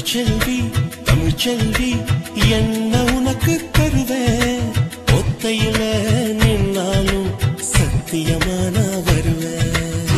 தமிழ்ச்செல்வி தமிழ்ச்செல்வி என்ன உனக்கு தருவேன் ஒத்தையில நின்னாலும் சத்தியமா நான் வருவேன்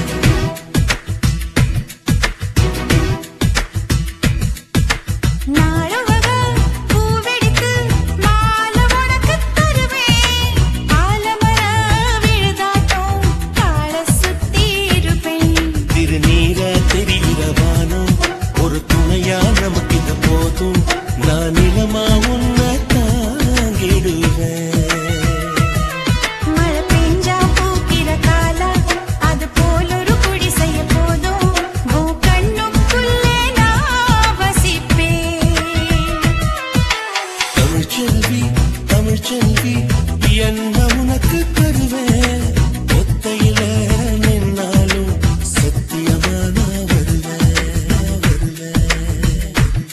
நாளுவக பூவெடுத்து மாலை உனக்குத் தருவேன். ஆலமர விழுதாட்டம் கால சுத்தி இருப்பேன். திருநீர தெரிகிற வானம் ஒரு துணையா நமக்கு இது போதும் நான் நிலமா உன்னை தாங்கிடுவேன் மழை பெஞ்சா பூக்கிற காலம், அது போலொரு குடிசைய போதும். உன் கண்ணுக்குள்ளே நான் வசிப்பேன். தமிழ்ச்செல்வி தமிழ்ச்செல்வி என்ன உனக்கு தருவேன் ஒத்தையில நின்னாலும் சத்தியமா நான் வருவேன் வருவேன்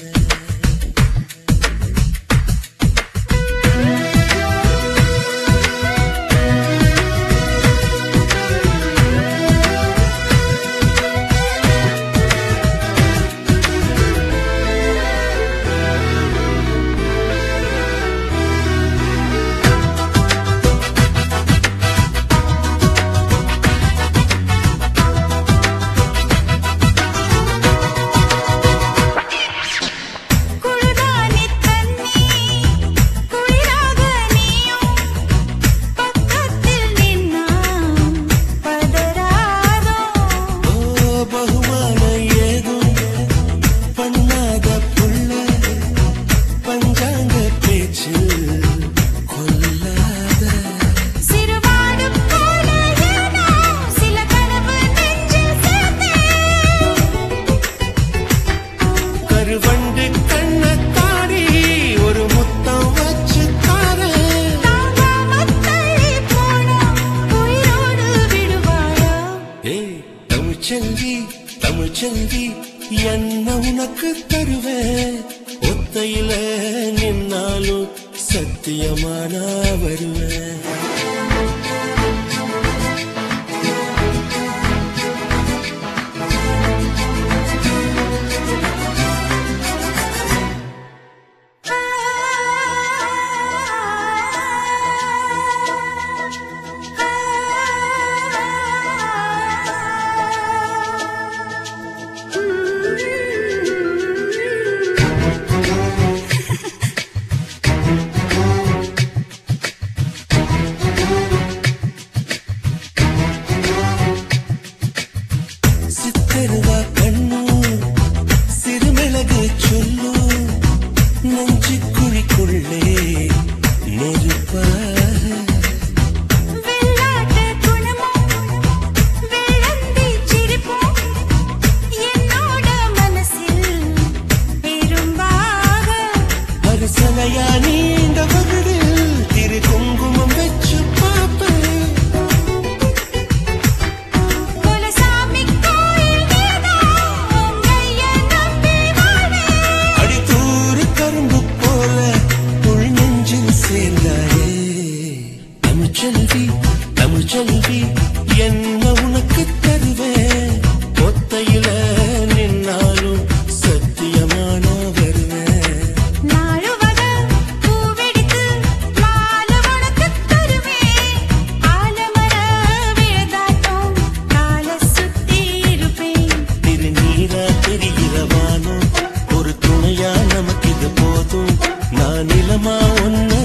குழுதானி தண்ணி குளிராக நீயும் பக்கத்தில் நின்னா பதறாதோ ஓ பகுமான ஏதும் பண்ணாத புள்ள பஞ்சாங்க பேச்சு கொல்லாத சிறுவாடு போல ஏனோ சில கனவு நெஞ்சில் சேர்த்தேன் கருவண்டு கண்ணத்தாடி ஒரு முத்தம் வச்சு தாரேன் தாங்காமத் தள்ளி போனா உயிரோடு விடுவாயா ஏய் தமிழ்ச்செல்வி தமிழ்ச்செல்வி என்ன உனக்கு தருவேன் ஒத்தையில நின்னாலும் சத்தியமான வருவேன் சித்தருவா கண்ணு சிறுமிளகு சொல்லு நெஞ்சு குழிக்குள்ளே நெருப்பாக வெள்ளாட்டு குணமும் வெள்ளந்தி சிரிப்பும் என்னோட மனசில் பெரும்பாக அரசனையா நீண்ட வகுடில் திரு குங்குமம் வச்சு பார்ப்பேன் குலசாமி கோயில் நீதான் உன் கைய நம்பி வாழ்வேன் அடித்தூறு கரும்பு போல உள் நெஞ்சில் சேர்ந்தாயே தமிழ்ச்செல்வி தமிழ்ச்செல்வி என்ன உனக்கு தருவேன் ஒத்தையில நின்னாலும் சத்தியமான வருவேன் நாளுவக பூவெடுத்து மாலை உனக்குத் தருவேன் ஆலமர விழுதாட்டம் கால சுத்தி இருப்பேன் திருநீரா தெரிகிற வானம் ஒரு துணையா நமக்கு இது போதும் நான் நிலமா ஒன்னு